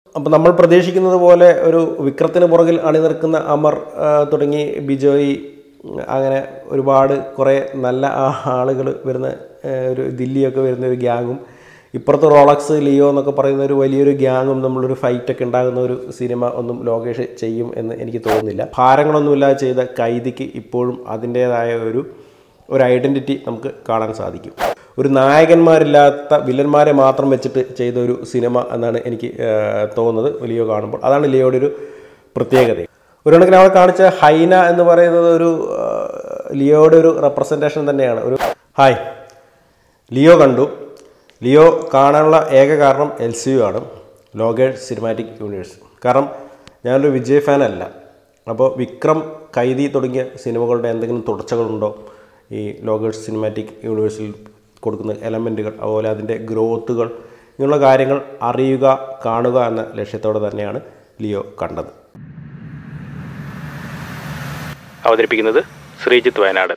അപ്പോൾ നമ്മൾ പ്രതീക്ഷിക്കുന്നത് പോലെ ഒരു വിക്രത്തിന് പുറകിൽ അണിനിർക്കുന്ന അമർ ആ, തുടങ്ങി ബിജോയ് ഉം, അങ്ങനെ ഒരുപാട് കുറേ നല്ല ആളുകൾ വരുന്ന ആ, ഒരു ദില്ലിയൊക്കെ വരുന്ന ഒരു ഗ്യാങ്ങും ഇപ്പുറത്ത് റോളക്സ് ലിയോ എന്നൊക്കെ പറയുന്ന ഒരു വലിയൊരു ഗ്യാങ്ങും നമ്മളൊരു ഫൈറ്റൊക്കെ ഉണ്ടാകുന്ന ഒരു സിനിമ ഒന്നും ലോകേഷ് ചെയ്യും എന്ന് എനിക്ക് തോന്നുന്നില്ല ഭാരങ്ങളൊന്നുമില്ലാതെ ചെയ്ത കൈദിക്ക് ഇപ്പോഴും അതിൻ്റേതായ ഒരു ഒരു ഐഡൻറ്റിറ്റി നമുക്ക് കാണാൻ സാധിക്കും ഒരു നായകന്മാരില്ലാത്ത വില്ലന്മാരെ മാത്രം വെച്ചിട്ട് ചെയ്ത ഒരു സിനിമ എന്നാണ് എനിക്ക് ആ, തോന്നുന്നത് ലിയോ കാണുമ്പോൾ അതാണ് ലിയോയുടെ ഒരു പ്രത്യേകത ഒരു കണക്കിന് അവിടെ കാണിച്ച ഹൈന എന്ന് പറയുന്നത് ഒരു ആ, ലിയോയുടെ ഒരു റെപ്രസെൻറ്റേഷൻ തന്നെയാണ് ഒരു ഹായ് ലിയോ കണ്ടു ലിയോ കാണാനുള്ള ഏക കാരണം എൽ സി യു ആണ് ലോകേഷ് സിനിമാറ്റിക് യൂണിവേഴ്സ് കാരണം ഞാനൊരു വിജയ് ഫാൻ അല്ല അപ്പോൾ വിക്രം കൈതി തുടങ്ങിയ സിനിമകളുടെ എന്തെങ്കിലും തുടർച്ചകളുണ്ടോ ഈ ലോകേഷ് സിനിമാറ്റിക് യൂണിവേഴ്സിൽ കൊടുക്കുന്ന എലമെൻറ്റുകൾ അതുപോലെ അതിൻ്റെ ഗ്രോത്തുകൾ ഇങ്ങനെയുള്ള കാര്യങ്ങൾ അറിയുക കാണുക എന്ന ലക്ഷ്യത്തോടെ തന്നെയാണ് ലിയോ കണ്ടത് അവതരിപ്പിക്കുന്നത് ശ്രീജിത്ത് വയനാട്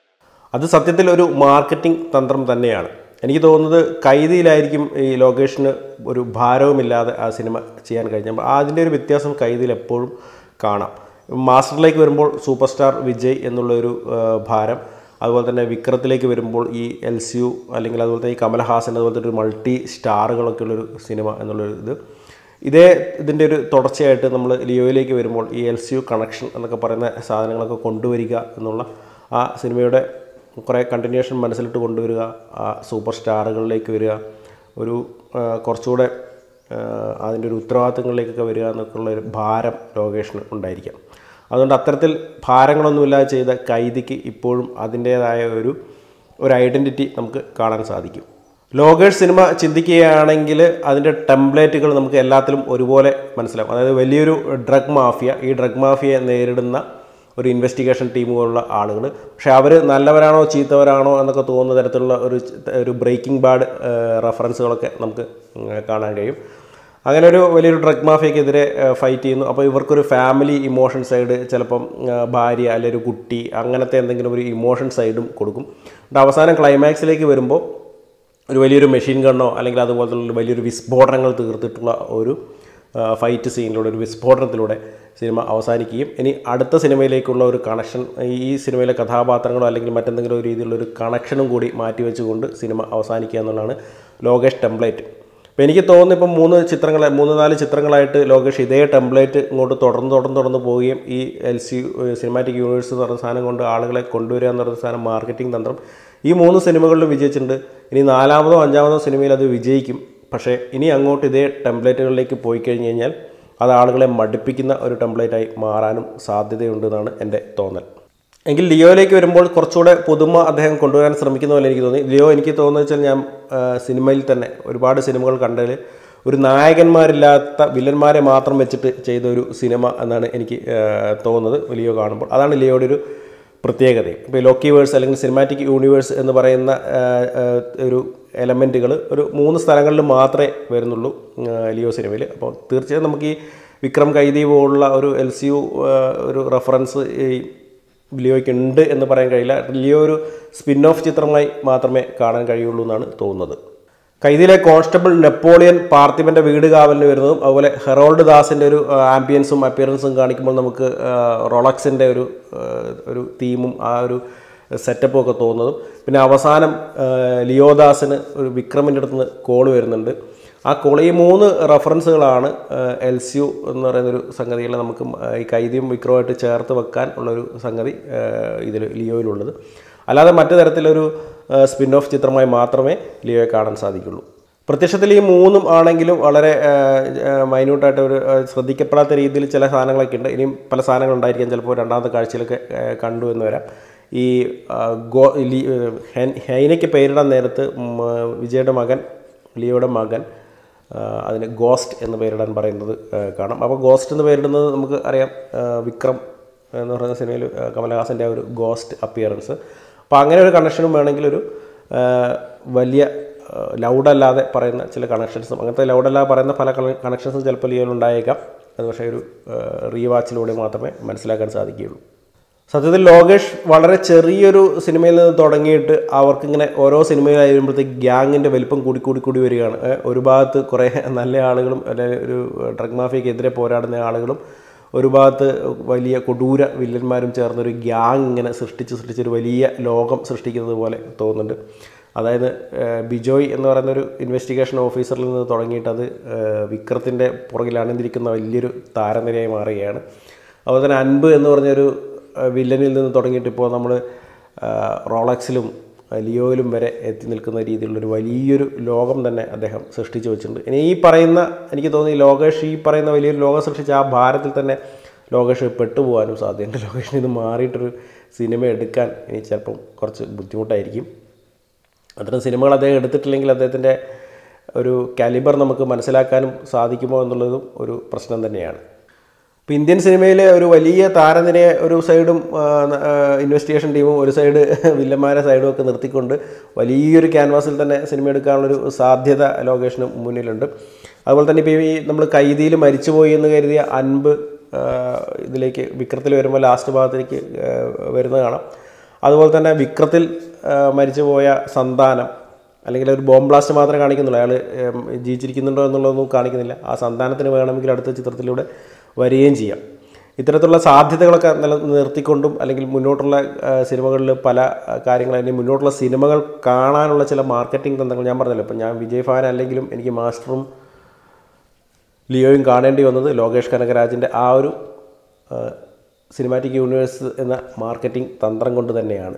അത് സത്യത്തിൽ ഒരു മാർക്കറ്റിംഗ് തന്ത്രം തന്നെയാണ് എനിക്ക് തോന്നുന്നത് കൈതിയിലായിരിക്കും ഈ ലൊക്കേഷന് ഒരു ഭാരവുമില്ലാതെ ആ സിനിമ ചെയ്യാൻ കഴിഞ്ഞത് അപ്പോൾ അതിൻ്റെ ഒരു വ്യത്യാസം കൈതിയിൽ എപ്പോഴും കാണാം മാസ്റ്ററിലേക്ക് വരുമ്പോൾ സൂപ്പർ സ്റ്റാർ വിജയ് എന്നുള്ളൊരു ആ, ഭാരം അതുപോലെ തന്നെ വിക്രത്തിലേക്ക് വരുമ്പോൾ ഈ എൽ സി യു അല്ലെങ്കിൽ അതുപോലെ തന്നെ ഈ കമൽഹാസൻ അതുപോലത്തെ ഒരു മൾട്ടി സ്റ്റാറുകളൊക്കെ ഉള്ളൊരു സിനിമ എന്നുള്ളൊരു ഇത് ഇതേ ഇതിൻ്റെ ഒരു തുടർച്ചയായിട്ട് നമ്മൾ ലിയോയിലേക്ക് വരുമ്പോൾ ഈ എൽ സി യു കണക്ഷൻ എന്നൊക്കെ പറയുന്ന സാധനങ്ങളൊക്കെ കൊണ്ടുവരിക എന്നുള്ള ആ സിനിമയുടെ കുറേ കണ്ടിന്യൂഷൻ മനസ്സിലിട്ട് കൊണ്ടുവരിക ആ സൂപ്പർ സ്റ്റാറുകളിലേക്ക് വരിക ഒരു ആ, കുറച്ചുകൂടെ ആ, അതിൻ്റെ ഒരു ഉത്തരവാദിത്തങ്ങളിലേക്കൊക്കെ വരിക എന്നൊക്കെയുള്ള ഒരു ഭാരം ലോകേഷിന് ഉണ്ടായിരിക്കാം അതുകൊണ്ട് അത്തരത്തിൽ ഭാരങ്ങളൊന്നുമില്ലാതെ ചെയ്ത കൈദിക്ക് ഇപ്പോഴും അതിൻ്റേതായ ഒരു ഒരു ഐഡൻറ്റിറ്റി നമുക്ക് കാണാൻ സാധിക്കും ലോകേഷ് സിനിമ ചിന്തിക്കുകയാണെങ്കിൽ അതിൻ്റെ ടെംപ്ലേറ്റുകൾ നമുക്ക് എല്ലാത്തിലും ഒരുപോലെ മനസ്സിലാവും അതായത് വലിയൊരു ഡ്രഗ് മാഫിയ ഈ ഡ്രഗ് മാഫിയയെ നേരിടുന്ന ഒരു ഇൻവെസ്റ്റിഗേഷൻ ടീമുകളുള്ള ആളുകൾ പക്ഷേ അവർ നല്ലവരാണോ ചീത്തവരാണോ എന്നൊക്കെ തോന്നുന്ന തരത്തിലുള്ള ഒരു ഒരു ബ്രേക്കിംഗ് ബാഡ് റെഫറൻസുകളൊക്കെ നമുക്ക് ഉം, കാണാൻ കഴിയും അങ്ങനെ ഒരു വലിയൊരു ഡ്രഗ് മാഫിയക്കെതിരെ ഫൈറ്റ് ചെയ്യുന്നു അപ്പോൾ ഇവർക്കൊരു ഫാമിലി ഇമോഷൻ സൈഡ് ചിലപ്പം ആ, ഭാര്യ അല്ലെങ്കിൽ ഒരു കുട്ടി അങ്ങനത്തെ എന്തെങ്കിലും ഒരു ഇമോഷൻ സൈഡും കൊടുക്കും എന്നിട്ട് അവസാനം ക്ലൈമാക്സിലേക്ക് വരുമ്പോൾ ഒരു വലിയൊരു മെഷീൻ ഗണ്ണോ അല്ലെങ്കിൽ അതുപോലത്തെ ഒരു വലിയൊരു വിസ്ഫോടനങ്ങൾ തീർത്തിട്ടുള്ള ഒരു ആ, ഫൈറ്റ് സീനിലൂടെ ഒരു വിസ്ഫോടനത്തിലൂടെ സിനിമ അവസാനിക്കുകയും ഇനി അടുത്ത സിനിമയിലേക്കുള്ള ഒരു കണക്ഷൻ ഈ സിനിമയിലെ കഥാപാത്രങ്ങളോ അല്ലെങ്കിൽ മറ്റെന്തെങ്കിലും ഒരു രീതിയിലുള്ള ഒരു കണക്ഷനും കൂടി മാറ്റിവെച്ചുകൊണ്ട് സിനിമ അവസാനിക്കുക എന്നുള്ളതാണ് ലോകേഷ് ടെംപ്ലേറ്റ് അപ്പോൾ എനിക്ക് തോന്നുന്നു ഇപ്പം മൂന്ന് ചിത്രങ്ങൾ മൂന്ന് നാല് ചിത്രങ്ങളായിട്ട് ലോകേഷ് ഇതേ ടെംപ്ലേറ്റ് ഇങ്ങോട്ട് തുടർന്ന് തുടർന്ന് തുടർന്ന് പോവുകയും ഈ എൽ സി സിനിമാറ്റിക് യൂണിവേഴ്സ് എന്ന് പറയുന്ന സാധനം കൊണ്ട് ആളുകളെ കൊണ്ടുവരിക എന്ന് പറയുന്ന സാധനം മാർക്കറ്റിംഗ് തന്ത്രം ഈ മൂന്ന് സിനിമകളിലും വിജയിച്ചിട്ടുണ്ട് ഇനി നാലാമതോ അഞ്ചാമതോ സിനിമയിൽ അത് വിജയിക്കും പക്ഷേ ഇനി അങ്ങോട്ട് ഇതേ ടെംപ്ലേറ്റുകളിലേക്ക് പോയി കഴിഞ്ഞ് കഴിഞ്ഞാൽ അത് ആളുകളെ മടുപ്പിക്കുന്ന ഒരു ടെംപ്ലേറ്റായി മാറാനും സാധ്യതയുണ്ടെന്നാണ് എൻ്റെ തോന്നൽ എങ്കിൽ ലിയോയിലേക്ക് വരുമ്പോൾ കുറച്ചുകൂടെ പുതുമ അദ്ദേഹം കൊണ്ടുവരാൻ ശ്രമിക്കുന്ന പോലെ എനിക്ക് തോന്നി ലിയോ എനിക്ക് തോന്നുന്നത് വെച്ചാൽ ഞാൻ ആ, സിനിമയിൽ തന്നെ ഒരുപാട് സിനിമകൾ കണ്ടതിൽ ഒരു നായകന്മാരില്ലാത്ത വില്ലന്മാരെ മാത്രം വെച്ചിട്ട് ചെയ്ത ഒരു സിനിമ എന്നാണ് എനിക്ക് ആ, തോന്നുന്നത് ലിയോ കാണുമ്പോൾ അതാണ് ലിയോയുടെ ഒരു പ്രത്യേകത ഇപ്പോൾ ലോക്കിവേഴ്സ് അല്ലെങ്കിൽ സിനിമാറ്റിക് യൂണിവേഴ്സ് എന്ന് പറയുന്ന ആ, ആ, ഒരു എലമെൻറ്റുകൾ ഒരു മൂന്ന് സ്ഥലങ്ങളിൽ മാത്രമേ വരുന്നുള്ളൂ ആ, ലിയോ സിനിമയിൽ അപ്പോൾ തീർച്ചയായും നമുക്ക് ഈ വിക്രം കൈദി പോലുള്ള ഒരു എൽ സി യു ഒരു റെഫറൻസ് ഈ ലിയോയ്ക്ക് ഉണ്ട് എന്ന് പറയാൻ കഴിയില്ല ലിയോ ഒരു സ്പിൻ ഓഫ് ചിത്രമായി മാത്രമേ കാണാൻ കഴിയുള്ളൂ എന്നാണ് തോന്നുന്നത് കൈതിയിലെ കോൺസ്റ്റബിൾ നെപ്പോളിയൻ പാർത്ഥിവൻ്റെ വീട് കാവലിന് വരുന്നതും അതുപോലെ ഹെറോൾഡ് ദാസിൻ്റെ ഒരു ആംബിയൻസും അപ്പിയറൻസും കാണിക്കുമ്പോൾ നമുക്ക് റോളക്സിൻ്റെ ഒരു ആ, ഒരു തീമും ആ ഒരു സെറ്റപ്പും ഒക്കെ തോന്നുന്നതും പിന്നെ അവസാനം ആ, ലിയോദാസിന് ഒരു വിക്രമിൻ്റെ അടുത്ത് നിന്ന് കോൾ വരുന്നുണ്ട് ആ കോൾ ഈ മൂന്ന് റെഫറൻസുകളാണ് എൽ സി യു എന്ന് പറയുന്നൊരു സംഗതികളെ നമുക്ക് ആ, ഈ കൈദിയും വിക്രവുമായിട്ട് ചേർത്ത് വെക്കാൻ ഉള്ളൊരു സംഗതി ഇതിൽ ലിയോയിലുള്ളത് അല്ലാതെ മറ്റു തരത്തിലൊരു സ്പിൻ ഓഫ് ചിത്രമായി മാത്രമേ ലിയോയെ കാണാൻ സാധിക്കുള്ളൂ പ്രത്യക്ഷത്തിൽ ഈ മൂന്നും ആണെങ്കിലും വളരെ മൈന്യൂട്ടായിട്ട് ഒരു ആ, ശ്രദ്ധിക്കപ്പെടാത്ത രീതിയിൽ ചില സാധനങ്ങളൊക്കെ ഉണ്ട് ഇനിയും പല സാധനങ്ങൾ ഉണ്ടായിരിക്കാം ചിലപ്പോൾ രണ്ടാമത്തെ കാഴ്ചയിലൊക്കെ ആ, കണ്ടു എന്ന് വരാം ഈ ആ, ഗോ ലി- ഹെൻ- ഹൈനയ്ക്ക് പേരിടാൻ നേരത്ത് ഉം, ആ, വിജയുടെ മകൻ ലിയോയുടെ മകൻ ആ, അതിന് ഗോസ്റ്റ് എന്ന് പേരിടാൻ പറയുന്നത് ആ, കാണാം അപ്പോൾ ഗോസ്റ്റ് എന്ന് പേരിടുന്നത് നമുക്ക് അറിയാം ആ, വിക്രം എന്ന് പറയുന്ന സിനിമയിൽ ആ, കമലഹാസൻ്റെ ആ ഒരു ഗോസ്റ്റ് അപ്പിയറൻസ് അപ്പോൾ അങ്ങനെ ഒരു കണക്ഷനും വേണമെങ്കിൽ ഒരു ആ, വലിയ ലൗഡല്ലാതെ പറയുന്ന ചില കണക്ഷൻസും അങ്ങനത്തെ ലൗഡല്ലാതെ പറയുന്ന പല കണക്ഷൻസും ചിലപ്പോൾ ലിയോയിൽ ഉണ്ടായേക്കാം അത് പക്ഷേ ഒരു റീവാച്ചിലൂടെ മാത്രമേ മനസ്സിലാക്കാൻ സാധിക്കുകയുള്ളൂ സത്യത്തിൽ ലോകേഷ് വളരെ ചെറിയൊരു സിനിമയിൽ നിന്ന് തുടങ്ങിയിട്ട് അവർക്കിങ്ങനെ ഓരോ സിനിമയിലായി വരുമ്പോഴത്തേക്ക് ഗ്യാങ്ങിൻ്റെ വലിപ്പം കൂടി കൂടി കൂടി വരികയാണ് ഏ, ഒരു ഭാഗത്ത് കുറേ നല്ല ആളുകളും അല്ലെങ്കിൽ ഒരു ഡ്രഗ് മാഫിയക്കെതിരെ പോരാടുന്ന ആളുകളും ഒരു ഭാഗത്ത് വലിയ കൊടൂര വില്ലന്മാരും ചേർന്നൊരു ഗ്യാങ് ഇങ്ങനെ സൃഷ്ടിച്ച് സൃഷ്ടിച്ചൊരു വലിയ ലോകം സൃഷ്ടിക്കുന്നത് പോലെ തോന്നുന്നുണ്ട് അതായത് ഏഹ്, ബിജോയ് എന്ന് പറയുന്ന ഒരു ഇൻവെസ്റ്റിഗേഷൻ ഓഫീസറിൽ നിന്ന് തുടങ്ങിയിട്ട് അത് ഏഹ്, വിക്രത്തിൻ്റെ പുറകിൽ അണിഞ്ഞിരിക്കുന്ന വലിയൊരു താരനിരയായി മാറുകയാണ് അതുപോലെ തന്നെ അൻപ് എന്ന് പറഞ്ഞൊരു ഏഹ്, വില്ലനിൽ നിന്ന് തുടങ്ങിയിട്ട് ഇപ്പോൾ നമ്മൾ റോളക്സിലും ലിയോയിലും വരെ എത്തി നിൽക്കുന്ന രീതിയിലുള്ളൊരു വലിയൊരു ലോകം തന്നെ അദ്ദേഹം സൃഷ്ടിച്ചു വെച്ചിട്ടുണ്ട് ഇനി ഈ പറയുന്ന എനിക്ക് തോന്നി ലോകേഷ് ഈ പറയുന്ന വലിയൊരു ലോകം സൃഷ്ടിച്ച ആ ഭാരത്തിൽ തന്നെ ലോകേഷ് പെട്ടുപോകാനും സാധ്യതയുണ്ട് ലോകേഷിന് ഇത് മാറിയിട്ടൊരു സിനിമ എടുക്കാൻ ഇനി ചിലപ്പം കുറച്ച് ബുദ്ധിമുട്ടായിരിക്കും അത്തരം സിനിമകൾ അദ്ദേഹം എടുത്തിട്ടില്ലെങ്കിൽ അദ്ദേഹത്തിൻ്റെ ഒരു കാലിബർ നമുക്ക് മനസ്സിലാക്കാനും സാധിക്കുമോ എന്നുള്ളതും ഒരു പ്രശ്നം തന്നെയാണ് ഇപ്പോൾ ഇന്ത്യൻ സിനിമയിലെ ഒരു വലിയ താരനിരയെ ഒരു സൈഡും ഇൻവെസ്റ്റിഗേഷൻ ടീമും ഒരു സൈഡ് വില്ലന്മാരെ സൈഡും ഒക്കെ നിർത്തിക്കൊണ്ട് വലിയൊരു ക്യാൻവാസിൽ തന്നെ സിനിമ എടുക്കാനുള്ളൊരു സാധ്യത ലോകേഷിന് മുന്നിലുണ്ട് അതുപോലെ തന്നെ ഇപ്പോൾ ഈ നമ്മൾ കൈതിയിൽ മരിച്ചുപോയി എന്ന് കരുതിയ അൻപ് ആ, ഇതിലേക്ക് വിക്രത്തിൽ വരുമ്പോൾ ലാസ്റ്റ് ഭാഗത്തേക്ക് ആ, വരുന്നത് കാണാം അതുപോലെ തന്നെ വിക്രത്തിൽ ആ, മരിച്ചുപോയ സന്താനം അല്ലെങ്കിൽ ഒരു ബോംബ് ബ്ലാസ്റ്റ് മാത്രമേ കാണിക്കുന്നുള്ളൂ അയാൾ ജീവിച്ചിരിക്കുന്നുണ്ടോ എന്നുള്ളതൊന്നും കാണിക്കുന്നില്ല ആ സന്താനത്തിന് വേണമെങ്കിൽ അടുത്ത ചിത്രത്തിലൂടെ വരികയും ചെയ്യാം ഇത്തരത്തിലുള്ള സാധ്യതകളൊക്കെ നില നിർത്തിക്കൊണ്ടും അല്ലെങ്കിൽ മുന്നോട്ടുള്ള സിനിമകളിൽ പല ആ, കാര്യങ്ങൾ അല്ലെങ്കിൽ മുന്നോട്ടുള്ള സിനിമകൾ കാണാനുള്ള ചില മാർക്കറ്റിംഗ് തന്ത്രങ്ങൾ ഞാൻ പറഞ്ഞല്ലോ ഇപ്പം ഞാൻ വിജയ് ഫാൻ അല്ലെങ്കിലും എനിക്ക് മാസ്റ്ററും ലിയോയും കാണേണ്ടി വന്നത് ലോകേഷ് കനകരാജിൻ്റെ ആ ഒരു സിനിമാറ്റിക് യൂണിവേഴ്സ് എന്ന മാർക്കറ്റിംഗ് തന്ത്രം കൊണ്ട് തന്നെയാണ്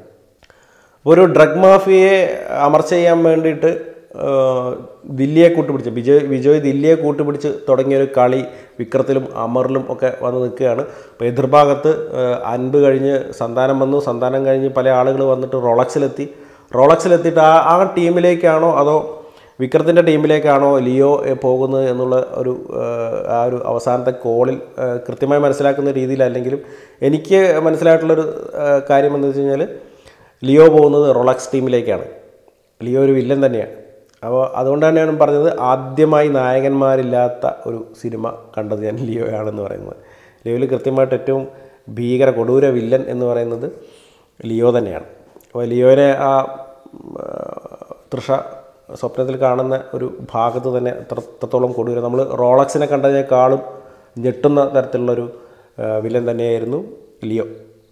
ഒരു ഡ്രഗ് മാഫിയയെ അമർച്ച ചെയ്യാൻ വേണ്ടിയിട്ട് ആ, ദില്ലിയെ കൂട്ടുപിടിച്ച് വിജയ് വിജയ് ദില്ലിയെ കൂട്ടുപിടിച്ച് തുടങ്ങിയൊരു കളി വിക്രത്തിലും അമറിലും ഒക്കെ വന്ന് നിൽക്കുകയാണ് അപ്പോൾ എതിർഭാഗത്ത് ആ, അൻപ് കഴിഞ്ഞ് സന്താനം വന്നു സന്താനം കഴിഞ്ഞ് പല ആളുകൾ വന്നിട്ട് റോളക്സിലെത്തി റോളക്സിലെത്തിയിട്ട് ആ ആ ടീമിലേക്കാണോ അതോ വിക്രത്തിൻ്റെ ടീമിലേക്കാണോ ലിയോ എ, പോകുന്നത് എന്നുള്ള ഒരു ആ, ആ ഒരു അവസാനത്തെ കോളിൽ ആ, കൃത്യമായി മനസ്സിലാക്കുന്ന രീതിയിലല്ലെങ്കിലും എനിക്ക് മനസ്സിലായിട്ടുള്ളൊരു ആ, കാര്യം എന്താ വെച്ച് കഴിഞ്ഞാൽ ലിയോ പോകുന്നത് റൊളക്സ് ടീമിലേക്കാണ് ലിയോ ഒരു വില്ലൻ തന്നെയാണ് അപ്പോൾ അതുകൊണ്ട് തന്നെയാണ് പറഞ്ഞത് ആദ്യമായി നായകന്മാരില്ലാത്ത ഒരു സിനിമ കണ്ടത് ഞാൻ ലിയോയാണെന്ന് പറയുന്നത് ലിയോയിൽ കൃത്യമായിട്ട് ഏറ്റവും ഭീകര കൊടൂര വില്ലൻ എന്ന് പറയുന്നത് ലിയോ തന്നെയാണ് അപ്പോൾ ലിയോനെ ആ ഉം, ആ, തൃഷ സ്വപ്നത്തിൽ കാണുന്ന ഒരു ഭാഗത്ത് തന്നെ എത്ര എത്രത്തോളം കൊടൂര നമ്മൾ റോളക്സിനെ കണ്ടതിനേക്കാളും ഞെട്ടുന്ന തരത്തിലുള്ളൊരു ആ, വില്ലൻ തന്നെയായിരുന്നു ലിയോ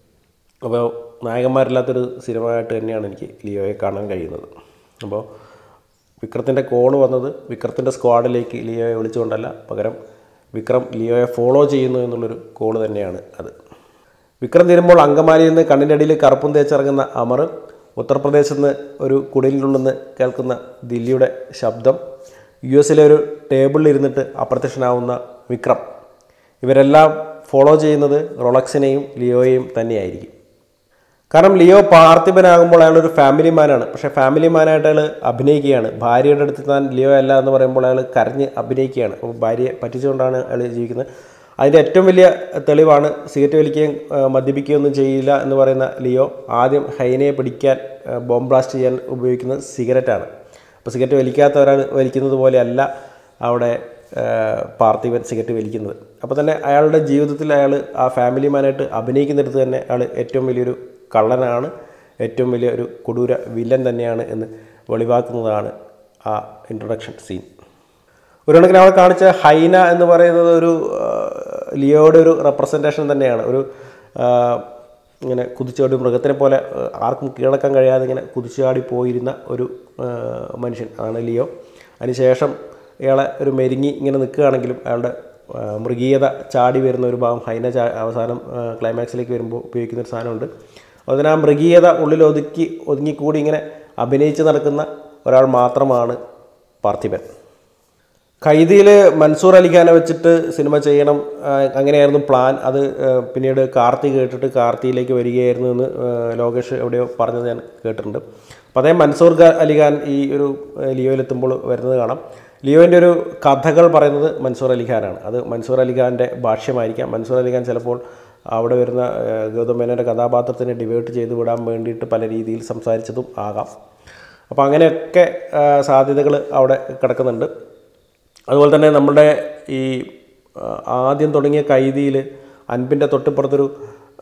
അപ്പോൾ നായകന്മാരില്ലാത്തൊരു സിനിമ ആയിട്ട് തന്നെയാണ് എനിക്ക് ലിയോയെ കാണാൻ കഴിയുന്നത് അപ്പോൾ വിക്രത്തിൻ്റെ കോള് വന്നത് വിക്രത്തിൻ്റെ സ്ക്വാഡിലേക്ക് ലിയോയെ വിളിച്ചുകൊണ്ടല്ല പകരം വിക്രം ലിയോയെ ഫോളോ ചെയ്യുന്നു എന്നുള്ളൊരു കോള് തന്നെയാണ് അത് വിക്രം തീരുമ്പോൾ അങ്കമാലിയിൽ നിന്ന് കണ്ണിൻ്റെ അടിയിൽ കറുപ്പും തേച്ചിറങ്ങുന്ന അമർ ഉത്തർപ്രദേശിൽ നിന്ന് ഒരു കുടിലിനുള്ളിൽ നിന്ന് കേൾക്കുന്ന ദില്ലിയുടെ ശബ്ദം യു എസിലെ ഒരു ടേബിളിൽ ഇരുന്നിട്ട് അപ്രത്യക്ഷനാവുന്ന വിക്രം ഇവരെല്ലാം ഫോളോ ചെയ്യുന്നത് റൊളക്സിനെയും ലിയോയെയും തന്നെയായിരിക്കും കാരണം ലിയോ പാർത്ഥിപനാകുമ്പോൾ അയാളൊരു ഫാമിലി മാനാണ് പക്ഷേ ഫാമിലി മാനായിട്ട് അയാൾ അഭിനയിക്കുകയാണ് ഭാര്യയുടെ അടുത്ത് താൻ ലിയോ അല്ല എന്ന് പറയുമ്പോൾ അയാൾ കരഞ്ഞ് അഭിനയിക്കുകയാണ് അപ്പോൾ ഭാര്യയെ പറ്റിച്ചുകൊണ്ടാണ് അയാൾ ജീവിക്കുന്നത് അതിൻ്റെ ഏറ്റവും വലിയ തെളിവാണ് സിഗരറ്റ് വലിക്കുകയും ആ, മദ്യപിക്കുകയും ഒന്നും ചെയ്യില്ല എന്ന് പറയുന്ന ലിയോ ആദ്യം ഹൈനയെ പിടിക്കാൻ ആ, ബോംബ് ബ്ലാസ്റ്റ് ചെയ്യാൻ ഉപയോഗിക്കുന്നത് സിഗരറ്റാണ് അപ്പോൾ സിഗരറ്റ് വലിക്കാത്ത ഒരാൾ വലിക്കുന്നത് പോലെയല്ല അവിടെ ആ, പാർത്ഥിവൻ സിഗരറ്റ് വലിക്കുന്നത് അപ്പോൾ തന്നെ അയാളുടെ ജീവിതത്തിൽ അയാൾ ആ ഫാമിലി മാനായിട്ട് അഭിനയിക്കുന്നിടത്ത് തന്നെ അയാൾ ഏറ്റവും വലിയൊരു കള്ളനാണ് ഏറ്റവും വലിയ ഒരു കൊടൂര വില്ലൻ തന്നെയാണ് എന്ന് വെളിവാക്കുന്നതാണ് ആ ഇൻട്രൊഡക്ഷൻ സീൻ ഒരു കണക്കിന് അവിടെ കാണിച്ച ഹൈന എന്ന് പറയുന്നത് ഒരു ആ, ലിയോയുടെ ഒരു റെപ്രസെൻറ്റേഷൻ തന്നെയാണ് ഒരു ആ, ഇങ്ങനെ കുതിച്ചാടി മൃഗത്തിനെ പോലെ ആ, ആർക്കും കീഴടക്കാൻ കഴിയാതെ ഇങ്ങനെ കുതിച്ചാടി പോയിരുന്ന ഒരു ആ, മനുഷ്യൻ അതാണ് ലിയോ അതിനുശേഷം ഇയാളെ ഒരു മെരുങ്ങി ഇങ്ങനെ നിൽക്കുകയാണെങ്കിലും അയാളുടെ ആ, മൃഗീയത ചാടി വരുന്ന ഒരു ഭാഗം ഹൈന ചാ അവസാനം ആ, ക്ലൈമാക്സിലേക്ക് വരുമ്പോൾ ഉപയോഗിക്കുന്ന ഒരു സാധനമുണ്ട് അതിന് ആ മൃഗീയത ഉള്ളിൽ ഒതുക്കി ഒതുങ്ങിക്കൂടി ഇങ്ങനെ അഭിനയിച്ച് നടക്കുന്ന ഒരാൾ മാത്രമാണ് പാർത്ഥിപൻ ഖൈദിയിൽ മൻസൂർ അലിഖാനെ വെച്ചിട്ട് സിനിമ ചെയ്യണം ആ, അങ്ങനെയായിരുന്നു പ്ലാൻ അത് ആ, പിന്നീട് കാർത്തി കേട്ടിട്ട് കാർത്തിയിലേക്ക് വരികയായിരുന്നു എന്ന് ആ, ലോകേഷ് എവിടെയോ പറഞ്ഞത് ഞാൻ കേട്ടിട്ടുണ്ട് അപ്പോൾ അതേ മൻസൂർ ഖാ- അലിഖാൻ ഈ ഒരു ആ, ലിയോയിലെത്തുമ്പോൾ വരുന്നത് കാണാം ലിയോൻ്റെ ഒരു കഥകൾ പറയുന്നത് മൻസൂർ അലിഖാനാണ് അത് മൻസൂർ അലിഖാൻ്റെ ഭാഷ്യമായിരിക്കാം മൻസൂർ അലിഖാൻ ചിലപ്പോൾ അവിടെ വരുന്ന ആ, ഗൗതം മേനോൻ്റെ കഥാപാത്രത്തിനെ ഡിവേർട്ട് ചെയ്ത് വിടാൻ വേണ്ടിയിട്ട് പല രീതിയിൽ സംസാരിച്ചതും ആകാം അപ്പോൾ അങ്ങനെയൊക്കെ സാധ്യതകൾ അവിടെ കിടക്കുന്നുണ്ട് അതുപോലെ തന്നെ നമ്മുടെ ഈ ആ, ആദ്യം തുടങ്ങിയ കൈദിയിൽ അൻപിൻ്റെ തൊട്ടിപ്പുറത്തൊരു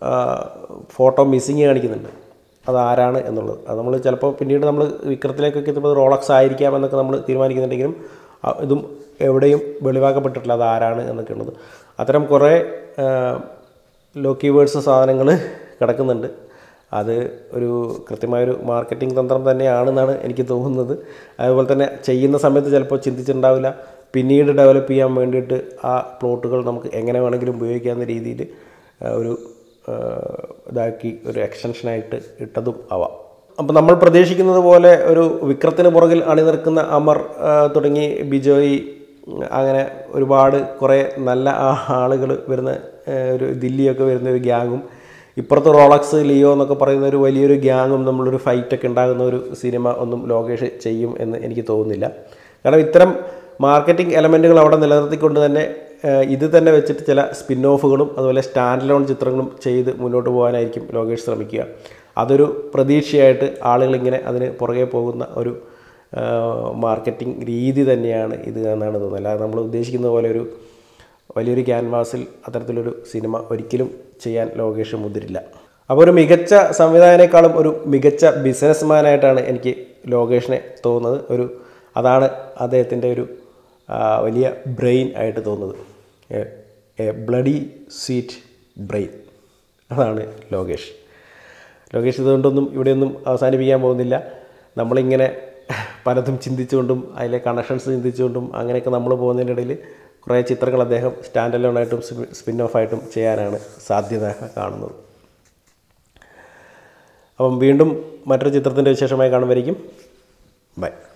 ഫോട്ടോ മിസ്സിങ് കാണിക്കുന്നുണ്ട് അത് ആരാണ് എന്നുള്ളത് അത് നമ്മൾ ചിലപ്പോൾ പിന്നീട് നമ്മൾ വിക്രത്തിലേക്കൊക്കെ എത്തുമ്പോൾ റോളക്സ് ആയിരിക്കാം എന്നൊക്കെ നമ്മൾ തീരുമാനിക്കുന്നുണ്ടെങ്കിലും ആ, ഇതും എവിടെയും വെളിവാക്കപ്പെട്ടിട്ടില്ല അത് ആരാണ് എന്നൊക്കെ ഉള്ളത് അത്തരം കുറേ ലോ കീവേഡ്സ് സാധനങ്ങൾ കിടക്കുന്നുണ്ട് അത് ഒരു കൃത്യമായൊരു മാർക്കറ്റിംഗ് തന്ത്രം തന്നെയാണെന്നാണ് എനിക്ക് തോന്നുന്നത് അതുപോലെ തന്നെ ചെയ്യുന്ന സമയത്ത് ചിലപ്പോൾ ചിന്തിച്ചിട്ടുണ്ടാവില്ല പിന്നീട് ഡെവലപ്പ് ചെയ്യാൻ വേണ്ടിയിട്ട് ആ പ്ലോട്ടുകൾ നമുക്ക് എങ്ങനെ വേണമെങ്കിലും ഉപയോഗിക്കാവുന്ന രീതിയിൽ ഒരു ആ, ഇതാക്കി ഒരു എക്സ്റ്റൻഷനായിട്ട് ഇട്ടതും ആവാം അപ്പോൾ നമ്മൾ പ്രതീക്ഷിക്കുന്നത് പോലെ ഒരു വിക്രത്തിന് പുറകിൽ അണിനിർക്കുന്ന അമർ ആ, തുടങ്ങി ബിജോയ് ഉം, അങ്ങനെ ഒരുപാട് കുറേ നല്ല ആളുകൾ വരുന്ന ആ, ഒരു ദില്ലിയൊക്കെ വരുന്ന ഒരു ഗ്യാങ്ങും ഇപ്പുറത്ത് റോളക്സ് ലിയോ എന്നൊക്കെ പറയുന്ന ഒരു വലിയൊരു ഗ്യാങ്ങും നമ്മളൊരു ഫൈറ്റൊക്കെ ഉണ്ടാകുന്ന ഒരു സിനിമ ഒന്നും ലോകേഷ് ചെയ്യും എന്ന് എനിക്ക് തോന്നുന്നില്ല കാരണം ഇത്തരം മാർക്കറ്റിംഗ് എലമെൻറ്റുകൾ അവിടെ നിലനിർത്തിക്കൊണ്ട് തന്നെ ഏഹ്, ഇത് തന്നെ വെച്ചിട്ട് ചില സ്പിൻ ഓഫുകളും അതുപോലെ സ്റ്റാൻഡ് ലോൺ ചിത്രങ്ങളും ചെയ്ത് മുന്നോട്ട് പോകാനായിരിക്കും ലോകേഷ് ശ്രമിക്കുക അതൊരു പ്രതീക്ഷയായിട്ട് ആളുകളിങ്ങനെ അതിന് പുറകെ പോകുന്ന ഒരു മാർക്കറ്റിംഗ് രീതി തന്നെയാണ് ഇത് എന്നാണ് തോന്നുന്നത് അല്ലാതെ നമ്മൾ ഉദ്ദേശിക്കുന്ന പോലെ ഒരു വലിയൊരു ക്യാൻവാസിൽ അത്തരത്തിലൊരു സിനിമ ഒരിക്കലും ചെയ്യാൻ ലോകേഷ് മുതിരില്ല അപ്പോൾ ഒരു മികച്ച സംവിധായകനേക്കാളും ഒരു മികച്ച ബിസിനസ്മാനായിട്ടാണ് എനിക്ക് ലോകേഷിനെ തോന്നുന്നത് ഒരു അതാണ് അദ്ദേഹത്തിൻ്റെ ഒരു ആ, വലിയ ബ്രെയിൻ ആയിട്ട് തോന്നുന്നത് എ ബ്ലഡി സ്വീറ്റ് ബ്രെയിൻ അതാണ് ലോകേഷ് ലോകേഷ് ഇതുകൊണ്ടൊന്നും ഇവിടെയൊന്നും അവസാനിപ്പിക്കാൻ പോകുന്നില്ല നമ്മളിങ്ങനെ പലതും ചിന്തിച്ചുകൊണ്ടും അതിലെ കണക്ഷൻസ് ചിന്തിച്ചുകൊണ്ടും അങ്ങനെയൊക്കെ നമ്മൾ പോകുന്നതിൻ്റെ ഇടയിൽ കുറേ ചിത്രങ്ങൾ അദ്ദേഹം സ്റ്റാൻഡ് അലോണായിട്ടും സ്പിൻ ഓഫായിട്ടും ചെയ്യാനാണ് സാധ്യത കാണുന്നത് അപ്പം വീണ്ടും മറ്റൊരു ചിത്രത്തിൻ്റെ വിശേഷമായി കാണുമായിരിക്കും ബൈ